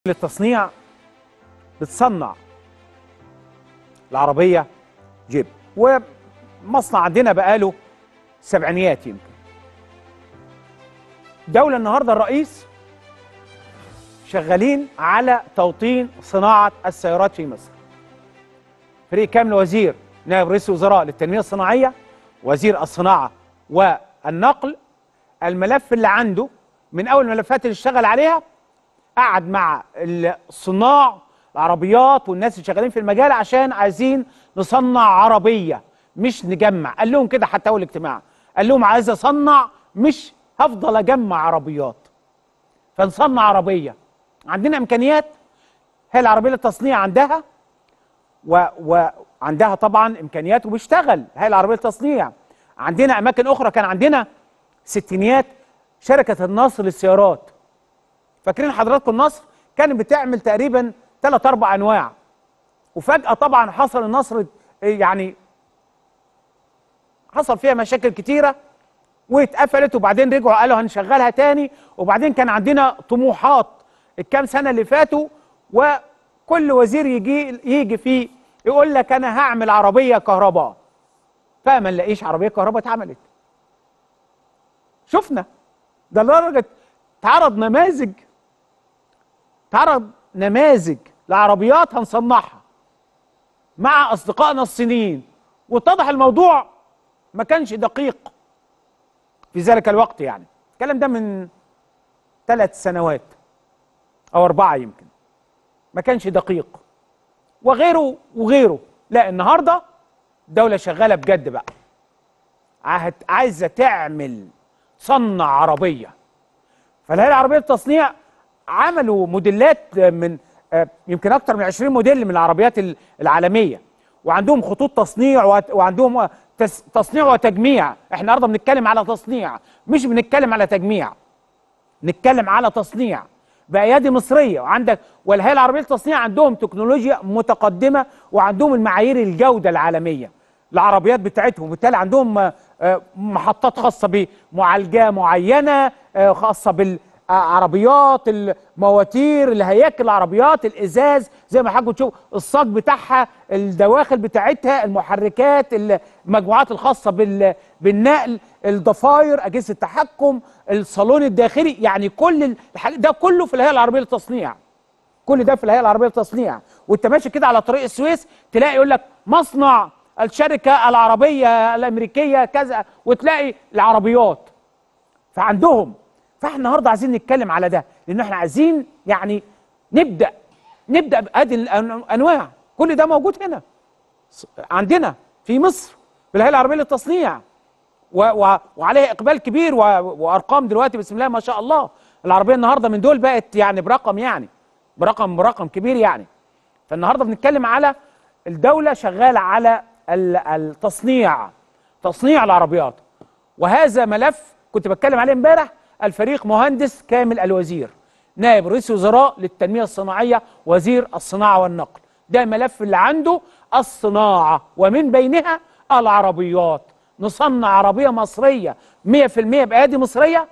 للتصنيع بتصنع العربية جيب ومصنع عندنا بقاله سبعينيات يمكن دولة النهاردة الرئيس شغالين على توطين صناعة السيارات في مصر فريق كامل وزير نائب رئيس الوزراء للتنمية الصناعية وزير الصناعة والنقل الملف اللي عنده من أول الملفات اللي اشتغل عليها قعد مع الصناع العربيات والناس اللي شغالين في المجال عشان عايزين نصنع عربيه مش نجمع قال لهم كده حتى اول اجتماع قال لهم عايز اصنع مش هفضل اجمع عربيات فنصنع عربيه عندنا امكانيات هي العربيه للتصنيع عندها و... وعندها طبعا امكانيات وبيشتغل هي العربيه للتصنيع عندنا اماكن اخرى كان عندنا ستينيات شركه النصر للسيارات فاكرين حضراتكم النصر كانت بتعمل تقريبا ثلاث اربع انواع وفجاه طبعا حصل النصر يعني حصل فيها مشاكل كتيره واتقفلت وبعدين رجعوا قالوا هنشغلها تاني وبعدين كان عندنا طموحات الكام سنه اللي فاتوا وكل وزير يجي يجي فيه يقول لك انا هعمل عربيه كهرباء فما نلاقيش عربيه كهرباء اتعملت شفنا ده لدرجه تعرض نماذج تعرض نماذج لعربيات هنصنعها مع اصدقائنا الصينيين واتضح الموضوع ما كانش دقيق في ذلك الوقت يعني الكلام ده من ثلاث سنوات او اربعه يمكن ما كانش دقيق وغيره وغيره لا النهارده الدوله شغاله بجد بقى عايزه تعمل تصنع عربيه فالهيئه العربيه للتصنيع عملوا موديلات من يمكن اكتر من 20 موديل من العربيات العالميه وعندهم خطوط تصنيع وعندهم تصنيع وتجميع احنا النهارده بنتكلم على تصنيع مش بنتكلم على تجميع نتكلم على تصنيع بايادي مصريه وعندك والهيئه العربيه للتصنيع عندهم تكنولوجيا متقدمه وعندهم المعايير الجوده العالميه العربيات بتاعتهم وبالتالي عندهم محطات خاصه بمعالجه معينه خاصه بالعربيات المواتير الهياكل العربيات الازاز زي ما حضرتك تشوف الصاج بتاعها الدواخل بتاعتها المحركات المجموعات الخاصه بالنقل الضفاير اجهزه التحكم الصالون الداخلي يعني كل الحاجات ده كله في الهيئه العربيه للتصنيع كل ده في الهيئه العربيه للتصنيع وانت ماشي كده على طريق السويس تلاقي يقول لك مصنع الشركه العربيه الامريكيه كذا وتلاقي العربيات فعندهم فاحنا النهارده عايزين نتكلم على ده لان احنا عايزين يعني نبدا نبدا بهذه الانواع كل ده موجود هنا عندنا في مصر في الهيئه العربيه للتصنيع و و وعليه اقبال كبير وارقام دلوقتي بسم الله ما شاء الله العربيه النهارده من دول بقت يعني برقم يعني برقم برقم كبير يعني فالنهارده بنتكلم على الدوله شغاله على التصنيع تصنيع العربيات وهذا ملف كنت بتكلم عليه امبارح الفريق مهندس كامل الوزير نائب رئيس وزراء للتنميه الصناعيه وزير الصناعه والنقل ده الملف اللي عنده الصناعه ومن بينها العربيات نصنع عربيه مصريه 100% بايادي مصريه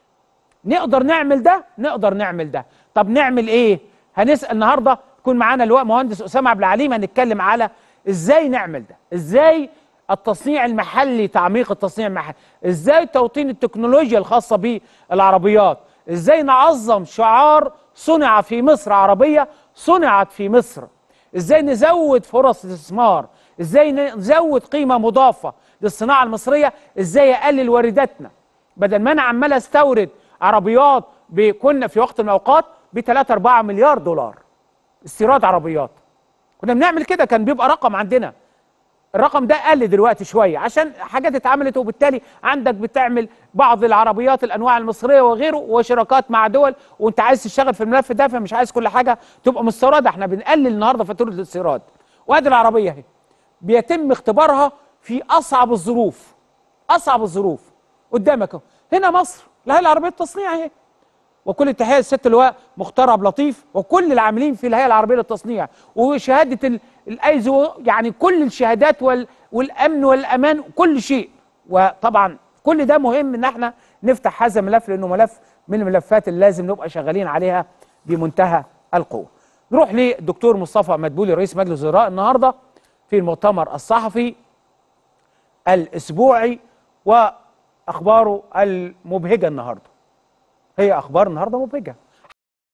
نقدر نعمل ده نقدر نعمل ده طب نعمل ايه هنسال النهارده يكون معانا اللواء مهندس اسامه عبد العليم هنتكلم على ازاي نعمل ده ازاي التصنيع المحلي تعميق التصنيع المحلي ازاي توطين التكنولوجيا الخاصه بالعربيات ازاي نعظم شعار صنع في مصر عربيه صنعت في مصر ازاي نزود فرص الاستثمار ازاي نزود قيمه مضافه للصناعه المصريه ازاي اقلل وارداتنا بدل ما انا عمال استورد عربيات كنا في وقت من الاوقات ب 3 4 مليار دولار استيراد عربيات كنا بنعمل كده كان بيبقى رقم عندنا الرقم ده قل دلوقتي شويه عشان حاجات اتعملت وبالتالي عندك بتعمل بعض العربيات الانواع المصريه وغيره وشراكات مع دول وانت عايز تشتغل في الملف ده فمش عايز كل حاجه تبقى مستورده احنا بنقلل النهارده فاتوره الاستيراد وادي العربيه اهي بيتم اختبارها في اصعب الظروف اصعب الظروف قدامك اهو هنا مصر الهيئه العربيه للتصنيع اهي وكل التحيه للست اللواء مختار عبد اللطيف وكل العاملين في الهيئه العربيه للتصنيع وشهاده الايزو يعني كل الشهادات وال والامن والامان كل شيء وطبعا كل ده مهم ان احنا نفتح هذا الملف لانه ملف من الملفات اللي لازم نبقى شغالين عليها بمنتهى القوه نروح للدكتور مصطفى مدبولي رئيس مجلس الوزراء النهارده في المؤتمر الصحفي الاسبوعي واخباره المبهجه النهارده هي اخبار النهارده مبهجه